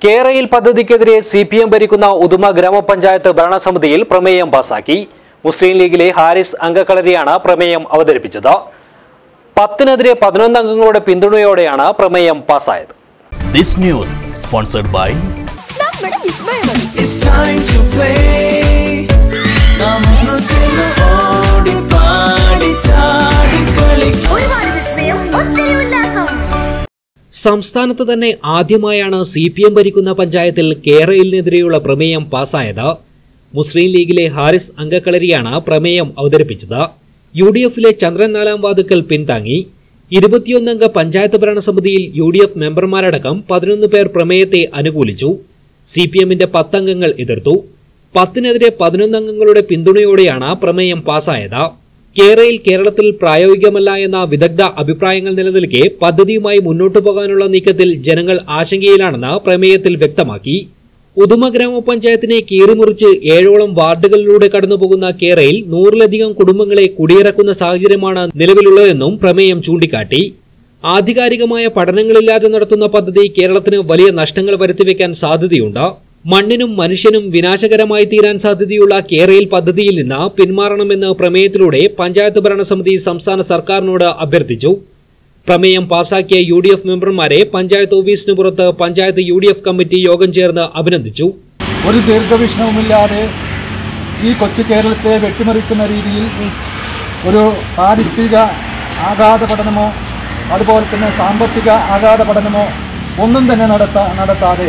കേരയിൽ പദ്ധതിക്കെതിരെ C P M ഭരിക്കുന്ന ഉദുമ ഗ്രാമപഞ്ചായത്ത് ഭരണസമിതിയിൽ പ്രമേയം പാസാക്കി മുസ്ലിം ലീഗിലെ ഹാരിസ് അംഗക്കളരിയാണ് പ്രമേയം അവതരിപ്പിച്ചത് പത്തിനെതിരെ പതിനൊന്ന് അംഗങ്ങളുടെ പിന്തുണയോടെയാണ് പ്രമേയം പാസായത് This news sponsored by നമ്മുടെ വിസ്മയമതി It's time to play. നമ്മൾ ചേർന്ന് ഓടി പാടി ചാടി കളിക്കാം ഒരുപാട് വിസ്മയം ഒത്തിരി ഉല്ലാസം സംസ്ഥാനത്ത് തന്നെ ആദ്യമായാണ് സി പി എം ഭരിക്കുന്ന പഞ്ചായത്തിൽ കേരളിനെതിരെയുള്ള പ്രമേയം പാസായത് മുസ്ലിം ലീഗിലെ ഹാരിസ് അംഗക്കളരിയാണ് പ്രമേയം അവതരിപ്പിച്ചത് യു ഡി എഫിലെ ചന്ദ്രൻ നാലാം വാതുക്കൽ പിന്താങ്ങി ഇരുപത്തിയൊന്നംഗ പഞ്ചായത്ത് ഭരണസമിതിയിൽ യു ഡി എഫ് മെമ്പർമാരടക്കം പതിനൊന്ന് പേർ പ്രമേയത്തെ അനുകൂലിച്ചു സി പി എമ്മിന്റെ പത്തംഗങ്ങൾ എതിർത്തു പത്തിനെതിരെ പതിനൊന്ന് അംഗങ്ങളുടെ പിന്തുണയോടെയാണ് പ്രമേയം പാസായത് കേരയിൽ കേരളത്തിൽ പ്രായോഗികമല്ല എന്ന വിദഗ്ധ അഭിപ്രായങ്ങൾ നിലനിൽക്കെ പദ്ധതിയുമായി മുന്നോട്ടു പോകാനുള്ള നീക്കത്തിൽ ജനങ്ങൾ ആശങ്കയിലാണെന്ന് പ്രമേയത്തിൽ വ്യക്തമാക്കി ഉദുമ ഗ്രാമപഞ്ചായത്തിനെ കീറിമുറിച്ച് ഏഴോളം വാർഡുകളിലൂടെ കടന്നുപോകുന്ന കേരയിൽ നൂറിലധികം കുടുംബങ്ങളെ കുടിയിറക്കുന്ന സാഹചര്യമാണ് നിലവിലുള്ളതെന്നും പ്രമേയം ചൂണ്ടിക്കാട്ടി ആധികാരികമായ പഠനങ്ങളില്ലാതെ നടത്തുന്ന പദ്ധതി കേരളത്തിന് വലിയ നഷ്ടങ്ങൾ വരുത്തിവെക്കാൻ സാധ്യതയുണ്ട് മണ്ണിനും മനുഷ്യനും വിനാശകരമായി തീരാൻ സാധ്യതയുള്ള കേരയിൽ പദ്ധതിയിൽ നിന്ന് പിന്മാറണമെന്ന് പ്രമേയത്തിലൂടെ പഞ്ചായത്ത് ഭരണസമിതി സംസ്ഥാന സർക്കാരിനോട് അഭ്യർത്ഥിച്ചു പ്രമേയം പാസാക്കിയ യു ഡി എഫ് മെമ്പർമാരെ പഞ്ചായത്ത് ഓഫീസിന് പുറത്ത് panchayat U D F committee യോഗം ചേർന്ന് അഭിനന്ദിച്ചു ഒരു ദീർഘവീക്ഷണവുമില്ലാതെ ഈ കൊച്ചു കേരളത്തെ വെട്ടിമറിക്കുന്ന രീതിയിൽ ഒരു പാരിസ്ഥിതിക ആഘാത പഠനമോ അതുപോലെ തന്നെ സാമ്പത്തിക ആഘാത പഠനമോ ഒന്നും തന്നെ നടത്താ നടത്താതെ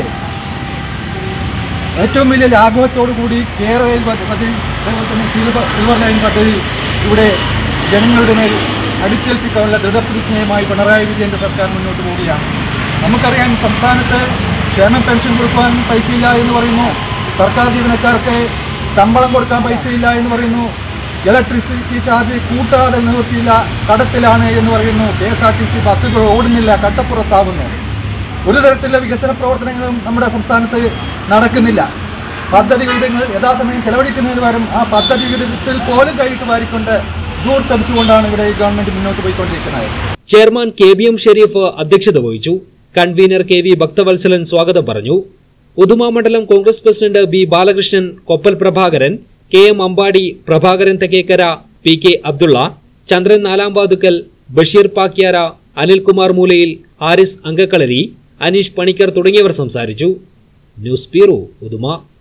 ഏറ്റവും വലിയ ലാഘവത്തോടു കൂടി കേരളയിൽ പദ്ധതി അതുപോലെ തന്നെ സിൽവർ സിൽവർ ലൈൻ പദ്ധതി ഇവിടെ ജനങ്ങളുടെ മേൽ അടിച്ചേൽപ്പിക്കാനുള്ള ദൃഢപ്രതിജ്ഞയുമായി പിണറായി വിജയൻ്റെ സർക്കാർ മുന്നോട്ട് പോവുകയാണ് നമുക്കറിയാം സംസ്ഥാനത്ത് ക്ഷേമ പെൻഷൻ കൊടുക്കാൻ പൈസയില്ല എന്ന് പറയുന്നു സർക്കാർ ജീവനക്കാർക്ക് ശമ്പളം കൊടുക്കാൻ പൈസയില്ല എന്ന് പറയുന്നു ഇലക്ട്രിസിറ്റി ചാർജ് കൂട്ടാതെ നിവൃത്തിയില്ല കടത്തിലാണ് എന്ന് പറയുന്നു K S R T C ബസ്സുകൾ ഓടുന്നില്ല കട്ടപ്പുറത്താവുന്നു ഒരു തരത്തിലുള്ള വികസന പ്രവർത്തനങ്ങളും നമ്മുടെ സംസ്ഥാനത്ത് നടക്കുന്നില്ല പദ്ധതി വിഹിതങ്ങൾ യഥാസമയം ചെലവഴിക്കുന്നതിന് പകരം ആ പദ്ധതി വിഹിതത്തിൽ പോലും കൈയിട്ട് വാരിക്കൊണ്ട് ദൂർത്തടിച്ചുകൊണ്ടാണ് ഇവിടെ ഈ ഗവൺമെന്റ് മുന്നോട്ട് പോയിക്കൊണ്ടിരിക്കുന്നത് chairman K B M Shareef അധ്യക്ഷത വഹിച്ചു കൺവീനർ കെ വി ഭക്തവത്സലൻ സ്വാഗതം പറഞ്ഞു ഉദുമ മണ്ഡലം Congress president B Balakrishnan Koppal Prabhakaran K M Ambadi Prabhakaran Thekkekara P K Abdulla Chandran Nalam Vathukkal Basheer പാക്യാര Anilkumar മൂലയിൽ ആരിസ് അങ്കക്കളരി അനീഷ് പണിക്കർ തുടങ്ങിയവർ സംസാരിച്ചു ന്യൂസ് ബ്യൂറോ ഉദുമ